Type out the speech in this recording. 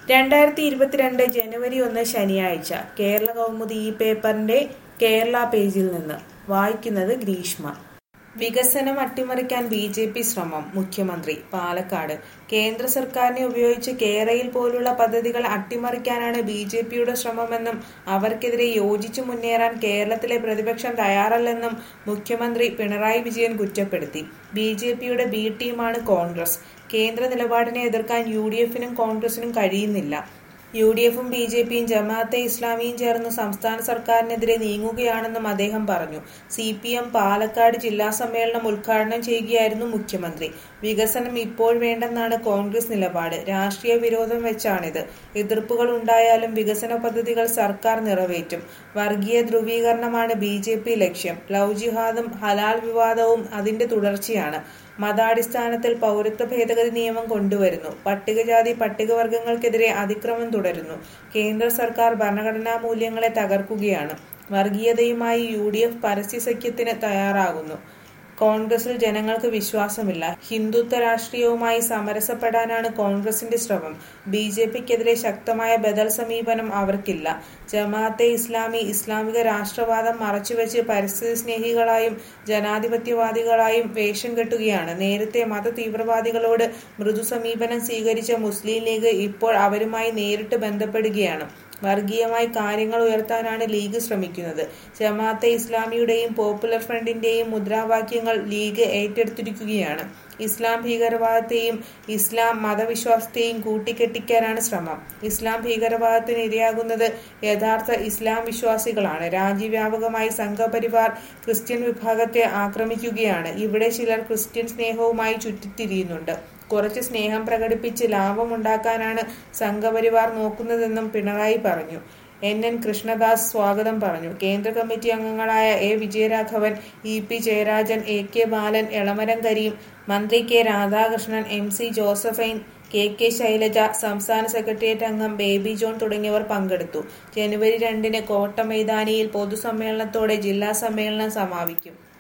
രണ്ടായിരത്തി ഇരുപത്തിരണ്ട് ജനുവരി ഒന്ന് ശനിയാഴ്ച കേരള കൗമുദി ഈ പേപ്പറിന്റെ കേരള പേജിൽ നിന്ന് വായിക്കുന്നത് ഗ്രീഷ്മ വികസനം അട്ടിമറിക്കാൻ ബി ജെ പി ശ്രമം മുഖ്യമന്ത്രി പാലക്കാട് കേന്ദ്ര സർക്കാരിനെ ഉപയോഗിച്ച് കേരയിൽ പോലുള്ള പദ്ധതികൾ അട്ടിമറിക്കാനാണ് ബി ജെ പിയുടെ ശ്രമമെന്നും അവർക്കെതിരെ യോജിച്ചു മുന്നേറാൻ കേരളത്തിലെ പ്രതിപക്ഷം തയ്യാറല്ലെന്നും മുഖ്യമന്ത്രി പിണറായി വിജയൻ കുറ്റപ്പെടുത്തി ബി ജെ പിയുടെ ബി ടീമാണ് കോൺഗ്രസ് കേന്ദ്ര നിലപാടിനെ എതിർക്കാൻ യു ഡി എഫിനും കോൺഗ്രസിനും കഴിയുന്നില്ല യു ഡി എഫും ബി ജെ പിയും ജമാഅത്തെ ഇസ്ലാമിയും ചേർന്ന് സംസ്ഥാന സർക്കാരിനെതിരെ നീങ്ങുകയാണെന്നും അദ്ദേഹം പറഞ്ഞു സി പി എം പാലക്കാട് ജില്ലാ സമ്മേളനം ഉദ്ഘാടനം ചെയ്യുകയായിരുന്നു മുഖ്യമന്ത്രി വികസനം ഇപ്പോൾ വേണ്ടെന്നാണ് കോൺഗ്രസ് നിലപാട് രാഷ്ട്രീയ വിരോധം വെച്ചാണിത് എതിർപ്പുകൾ ഉണ്ടായാലും വികസന പദ്ധതികൾ സർക്കാർ നിറവേറ്റും വർഗീയ ധ്രുവീകരണമാണ് ബി ജെ പി ലക്ഷ്യം ലവ് ജിഹാദും ഹലാൽ വിവാദവും അതിന്റെ തുടർച്ചയാണ് മതാടിസ്ഥാനത്തിൽ പൗരത്വ ഭേദഗതി നിയമം കൊണ്ടുവരുന്നു പട്ടികജാതി പട്ടികവർഗങ്ങൾക്കെതിരെ അതിക്രമം തുടരുന്നു കേന്ദ്ര സർക്കാർ ഭരണഘടനാ മൂല്യങ്ങളെ തകർക്കുകയാണ് വർഗീയതയുമായി യു ഡി എഫ് പരസ്യ സഖ്യത്തിന് തയ്യാറാകുന്നു കോൺഗ്രസിൽ ജനങ്ങൾക്ക് വിശ്വാസമില്ല ഹിന്ദുത്വ രാഷ്ട്രീയവുമായി സമരസപ്പെടാനാണ് കോൺഗ്രസിന്റെ ശ്രമം ബി ജെ പിക്കെതിരെ ശക്തമായ ബദൽ സമീപനം അവർക്കില്ല ജമാഅത്തെ ഇസ്ലാമി ഇസ്ലാമിക രാഷ്ട്രവാദം മറച്ചുവെച്ച് പരിസ്ഥിതി സ്നേഹികളായും ജനാധിപത്യവാദികളായും വേഷം കെട്ടുകയാണ് നേരത്തെ മത തീവ്രവാദികളോട് മൃദു സമീപനം സ്വീകരിച്ച മുസ്ലിം ലീഗ് ഇപ്പോൾ അവരുമായി നേരിട്ട് ബന്ധപ്പെടുകയാണ് വർഗീയമായി കാര്യങ്ങൾ ഉയർത്താനാണ് ലീഗ് ശ്രമിക്കുന്നത് ജമാഅത്തെ ഇസ്ലാമിയുടെയും പോപ്പുലർ ഫ്രണ്ടിന്റെയും മുദ്രാവാക്യങ്ങൾ ലീഗ് ഏറ്റെടുത്തിരിക്കുകയാണ് ഇസ്ലാം ഭീകരവാദത്തെയും ഇസ്ലാം മതവിശ്വാസത്തെയും കൂട്ടിക്കെട്ടിക്കാനാണ് ശ്രമം ഇസ്ലാം ഭീകരവാദത്തിന് ഇരയാകുന്നത് യഥാർത്ഥ ഇസ്ലാം വിശ്വാസികളാണ് രാജ്യവ്യാപകമായി സംഘപരിവാർ ക്രിസ്ത്യൻ വിഭാഗത്തെ ആക്രമിക്കുകയാണ് ഇവിടെ ചിലർ ക്രിസ്ത്യൻ സ്നേഹവുമായി ചുറ്റിത്തിരിയുന്നുണ്ട് കുറച്ച് സ്നേഹം പ്രകടിപ്പിച്ച് ലാഭമുണ്ടാക്കാനാണ് സംഘപരിവാർ നോക്കുന്നതെന്നും പിണറായി പറഞ്ഞു എൻ എൻ കൃഷ്ണദാസ് സ്വാഗതം പറഞ്ഞു കേന്ദ്ര കമ്മിറ്റി അംഗങ്ങളായ A Vijayaraghavan E P Jayarajan A K Balan Elamaram Kareem മന്ത്രി K Radhakrishnan M C Josephine K K Shailaja സംസ്ഥാന സെക്രട്ടേറിയറ്റ് അംഗം ബേബി ജോൺ തുടങ്ങിയവർ പങ്കെടുത്തു ജനുവരി രണ്ടിന് കോട്ട മൈതാനിയിൽ പൊതുസമ്മേളനത്തോടെ ജില്ലാ സമ്മേളനം സമാപിക്കും